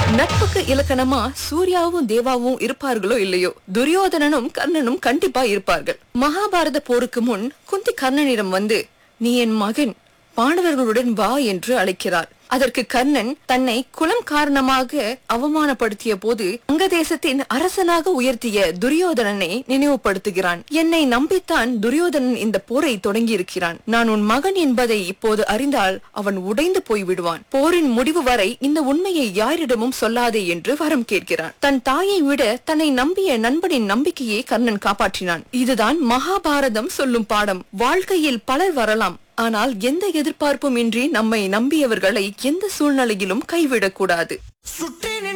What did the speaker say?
நட்புக்கு இலக்கணமா சூர்யாவும் தேவாவும் இருப்பார்களோ இல்லையோ துரியோதனனும் கர்ணனும் கண்டிப்பா இருப்பார்கள் மகாபாரத போருக்கு முன் குந்தி கர்ணனிடம் வந்து நீ என் மகன் பாண்டவர்களுடன் வா என்று அழைக்கிறார் அதற்கு கர்ணன் தன்னை குலம் காரணமாக அவமானப்படுத்திய போது அங்க தேசத்தின் அரசனாக உயர்த்திய துரியோதனனை நினைவுபடுத்துகிறான் என்னை நம்பித்தான் துரியோதனன் இந்த போரை தொடங்கி இருக்கிறான் நான் உன் மகன் என்பதை இப்போது அறிந்தால் அவன் உடைந்து போய் விடுவான் போரின் முடிவு வரை இந்த உண்மையை யாரிடமும் சொல்லாதே என்று வரம் கேட்கிறான் தன் தாயை விட தன்னை நம்பிய நண்பனின் நம்பிக்கையை கர்ணன் காப்பாற்றினான் இதுதான் மகாபாரதம் சொல்லும் பாடம் வாழ்க்கையில் பலர் வரலாம் ஆனால் எந்த எதிர்பார்ப்பும் இன்றி நம்மை நம்பியவர்களை எந்த சூழ்நிலையிலும் கைவிடக்கூடாது சுற்றி